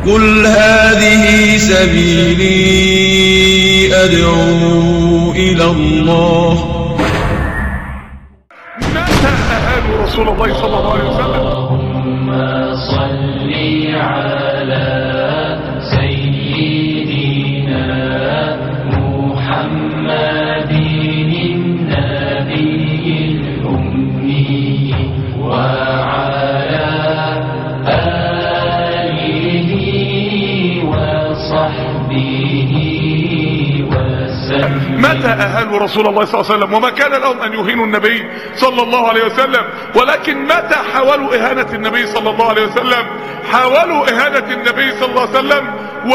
قل هذه سبيلي أدعو إلى الله متى أهانوا رسول الله صلى الله عليه وسلم اللهم صل على سيدنا محمد النبي الأمي وعلى آله وصحبه وسلم متى أهانوا رسول الله صلى الله عليه وسلم وما كان لهم أن يهينوا النبي صلى الله عليه وسلم ولكن متى حاولوا إهانة النبي صلى الله عليه وسلم حاولوا إهانة النبي صلى الله عليه وسلم و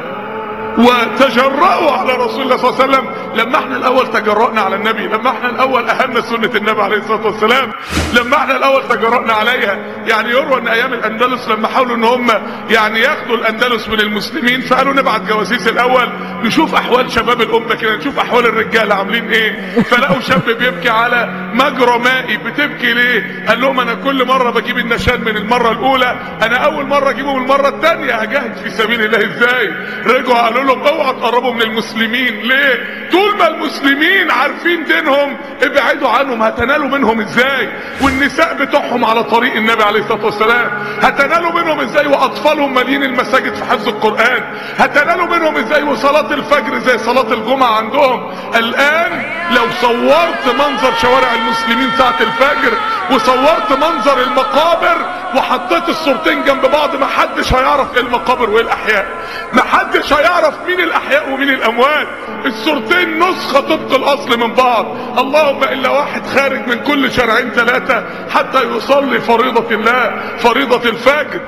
وتجرأوا على رسول الله صلى الله عليه وسلم لما احنا الاول تجرأنا على النبي لما احنا الاول اهلنا سنة النبي عليه الصلاة والسلام لما احنا الاول تجرأنا عليها يعني يروى ان ايام الاندلس لما حاولوا ان هم يعني ياخدوا الاندلس من المسلمين فقالوا نبعت جواسيس الاول نشوف احوال شباب الامة كده نشوف احوال الرجال عاملين ايه فلقوا شاب بيبكي على مجرى مائي بتبكي ليه قال لهم انا كل مرة بجيب النشان من المرة الاولى انا اول مرة اجيبه من المرة الثانية هجاهد في سبيل الله ازاي رجعوا قالوا لهم اوعى تقربوا من المسلمين ليه طول ما المسلمين عارفين دينهم ابعدوا عنهم هتنالوا منهم ازاي والنساء بتوعهم على طريق النبي عليه الصلاه والسلام هتنالوا منهم ازاي واطفالهم مالين المساجد في حفظ القران هتنالوا منهم ازاي وصلاه الفجر زي صلاه الجمعه عندهم الان لو صورت منظر شوارع المسلمين ساعه الفجر وصورت منظر المقابر وحطيت الصورتين جنب بعض ما حدش هيعرف ايه المقابر وايه الاحياء ما حدش هيعرف مين الاحياء ومين الاموات الصورتين نسخة طبق الاصل من بعض اللهم الا واحد خارج من كل شرعين ثلاثة حتى يصلي فريضة الله فريضة الفجر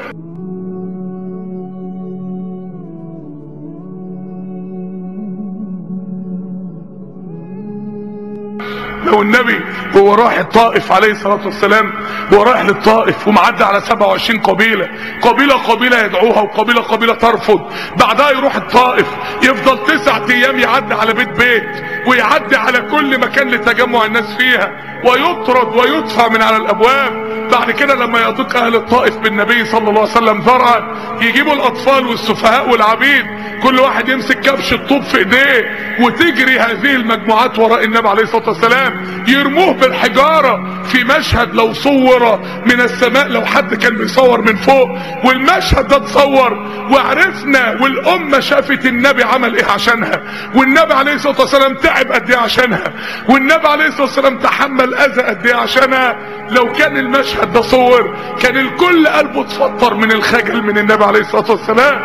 لو النبي هو رايح الطائف عليه الصلاة والسلام هو رايح للطائف ومعدي على 27 قبيلة قبيلة قبيلة يدعوها وقبيلة قبيلة ترفض بعدها يروح الطائف يفضل تسعة ايام يعدي على بيت بيت ويعدي على كل مكان لتجمع الناس فيها ويطرد ويدفع من على الابواب بعد كده لما يطيق اهل الطائف بالنبي صلى الله عليه وسلم ذرعا يجيبوا الاطفال والسفهاء والعبيد كل واحد يمسك كبش الطوب في ايديه وتجري هذه المجموعات وراء النبي عليه الصلاه والسلام يرموه بالحجاره في مشهد لو صور من السماء لو حد كان بيصور من فوق والمشهد ده اتصور وعرفنا والامه شافت النبي عمل ايه عشانها والنبي عليه الصلاه والسلام تعب قد ايه عشانها والنبي عليه الصلاه والسلام تحمل اذى قد ايه عشانها لو كان المشهد ده صور كان الكل قلبه اتفطر من الخجل من النبي عليه الصلاه والسلام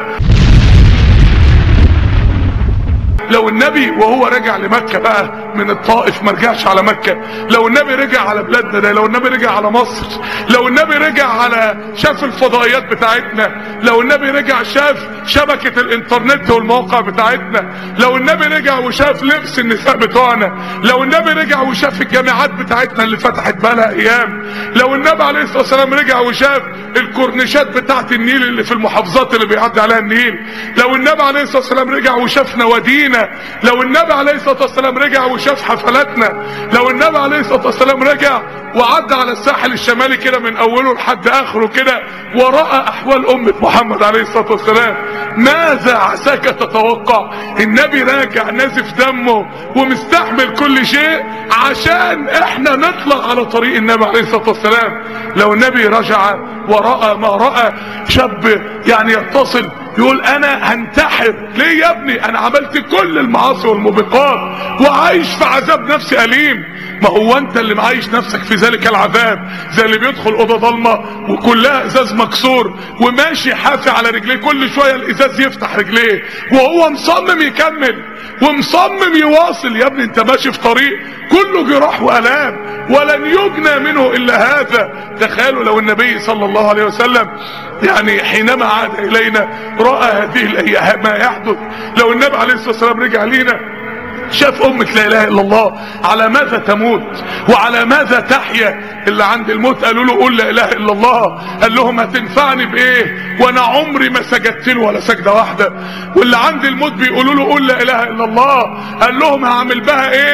لو النبي وهو راجع لمكة بقى من الطائف ما رجعش على مكة لو النبي رجع على بلادنا ده لو النبي رجع على مصر لو النبي رجع على شاف الفضائيات بتاعتنا لو النبي رجع شاف شبكة الانترنت والمواقع بتاعتنا لو النبي رجع وشاف لبس النساء بتوعنا لو النبي رجع وشاف الجامعات بتاعتنا اللي فتحت بقالها ايام لو النبي عليه الصلاة والسلام رجع وشاف الكورنيشات بتاعت النيل اللي في المحافظات اللي بيعدي عليها النيل لو النبي عليه الصلاة والسلام رجع وشاف نوادينا لو النبي عليه الصلاة والسلام رجع وشاف حفلاتنا لو النبي عليه الصلاة والسلام رجع وعدى على الساحل الشمالي كده من اوله لحد اخره كده ورأى احوال امة محمد عليه الصلاة والسلام ماذا عساك تتوقع النبي راجع نازف دمه ومستحمل كل شيء عشان احنا نطلع على طريق النبي عليه الصلاة والسلام لو النبي رجع ورأى ما رأى شاب يعني يتصل يقول انا هنتحر ليه يا ابني انا عملت كل المعاصي والموبقات وعايش في عذاب نفسي اليم ما هو انت اللي معايش نفسك في ذلك العذاب زي اللي بيدخل اوضه ضلمه وكلها ازاز مكسور وماشي حافي على رجليه كل شويه الازاز يفتح رجليه وهو مصمم يكمل ومصمم يواصل يا ابني انت ماشي في طريق كله جراح والام ولن يجنى منه الا هذا تخيلوا لو النبي صلى الله عليه وسلم يعني حينما عاد الينا راى هذه الايام ما يحدث لو النبي عليه الصلاه والسلام رجع لينا شاف أمة لا إله إلا الله على ماذا تموت وعلى ماذا تحيا اللي عند الموت قالوا له قول لا إله إلا الله قال لهم هتنفعني بإيه وأنا عمري ما سجدت له ولا سجدة واحدة واللي عند الموت بيقولوا له قول لا إله إلا الله قال لهم هعمل بها إيه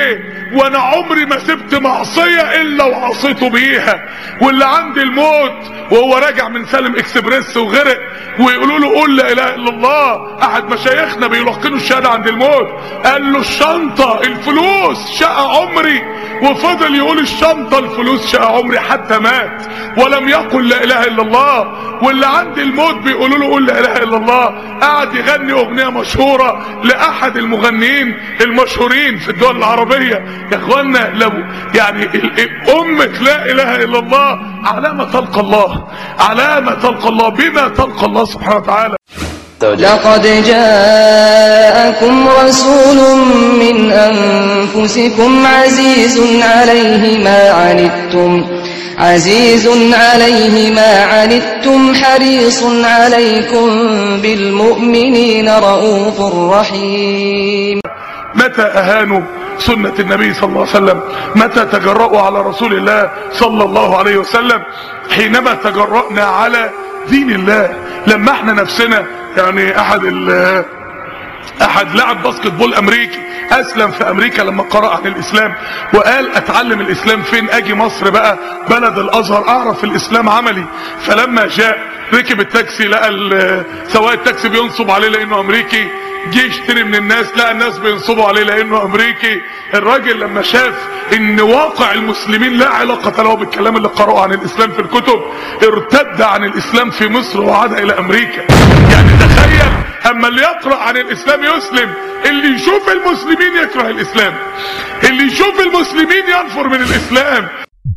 وانا عمري ما سبت معصية الا وعصيته بيها واللي عند الموت وهو راجع من سالم اكسبريس وغرق ويقولوا له قول لا اله الا الله احد مشايخنا بيلقنوا الشهاده عند الموت قال له الشنطه الفلوس شقى عمري وفضل يقول الشنطه الفلوس شقى عمري حتى مات ولم يقل لا اله الا الله واللي عند الموت بيقولوا له قول لا اله الا الله قعد يغني اغنيه مشهوره لاحد المغنيين المشهورين في الدول العربيه يا اخوانا لو يعني ال- ال- امه لا اله الا الله علامه تلقى الله علامه تلقى الله بما تلقى الله سبحانه وتعالى لقد جاءكم رسول من أنفسكم عزيز عليه ما عنتم عزيز عليه ما عنتم حريص عليكم بالمؤمنين رؤوف رحيم متى اهانوا سنة النبي صلى الله عليه وسلم متى تجرأوا على رسول الله صلى الله عليه وسلم حينما تجرأنا على دين الله لما احنا نفسنا يعني احد ال احد لاعب باسكت بول امريكي اسلم في امريكا لما قرأ عن الاسلام وقال اتعلم الاسلام فين اجي مصر بقى بلد الازهر اعرف الاسلام عملي فلما جاء ركب التاكسي لقى ال- سواق التاكسي بينصب عليه لانه امريكي جه يشتري من الناس لقى الناس بينصبوا عليه لانه امريكي الراجل لما شاف ان واقع المسلمين لا علاقة له بالكلام اللي قرأه عن الاسلام في الكتب ارتد عن الاسلام في مصر وعاد الى امريكا يعني تخيل اما اللي يقرأ عن الاسلام يسلم اللي يشوف المسلمين يكره الاسلام اللي يشوف المسلمين ينفر من الاسلام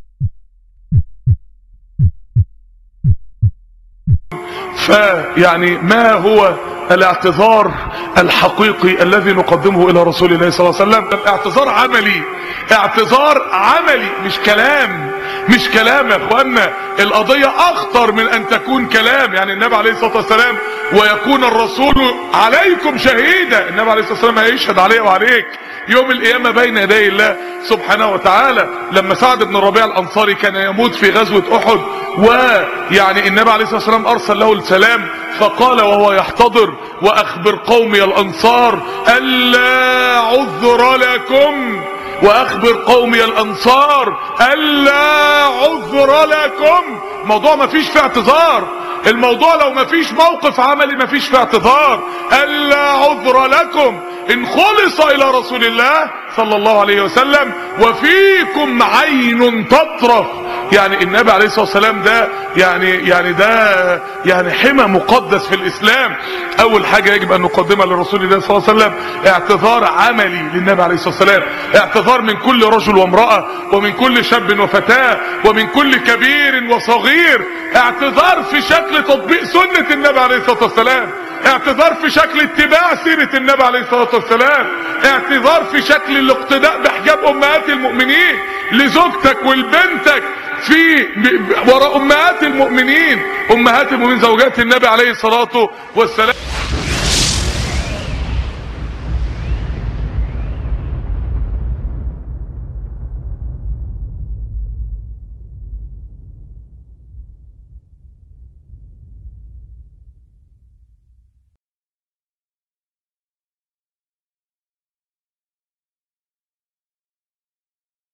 فيعني ما هو الاعتذار الحقيقي الذي نقدمه الى رسول الله صلى الله عليه وسلم اعتذار عملي اعتذار عملي مش كلام مش كلام يا اخوانا القضية اخطر من ان تكون كلام يعني النبي عليه الصلاة والسلام ويكون الرسول عليكم شهيدا النبي عليه الصلاة والسلام هيشهد عليه وعليك يوم القيامة بين يدي الله سبحانه وتعالى لما سعد بن الربيع الانصاري كان يموت في غزوة احد ويعني النبي عليه الصلاة والسلام ارسل له السلام فقال وهو يحتضر واخبر قومي الانصار الا عذر لكم واخبر قومي الانصار الا عذر لكم موضوع ما فيش فيه اعتذار الموضوع لو ما فيش موقف عملي ما فيش فيه اعتذار الا عذر لكم ان خلص الى رسول الله صلى الله عليه وسلم وفيكم عين تطرف يعني النبي عليه الصلاه والسلام ده يعني يعني ده يعني حمى مقدس في الاسلام اول حاجه يجب ان نقدمها لرسول الله صلى الله عليه وسلم اعتذار عملي للنبي عليه الصلاه والسلام اعتذار من كل رجل وامراه ومن كل شاب وفتاه ومن كل كبير وصغير اعتذار في شكل تطبيق سنه النبي عليه الصلاه والسلام اعتذار في شكل اتباع سيرة النبي عليه الصلاة والسلام اعتذار في شكل الاقتداء بحجاب امهات المؤمنين لزوجتك ولبنتك في ب- وراء امهات المؤمنين امهات المؤمنين زوجات النبي عليه الصلاة والسلام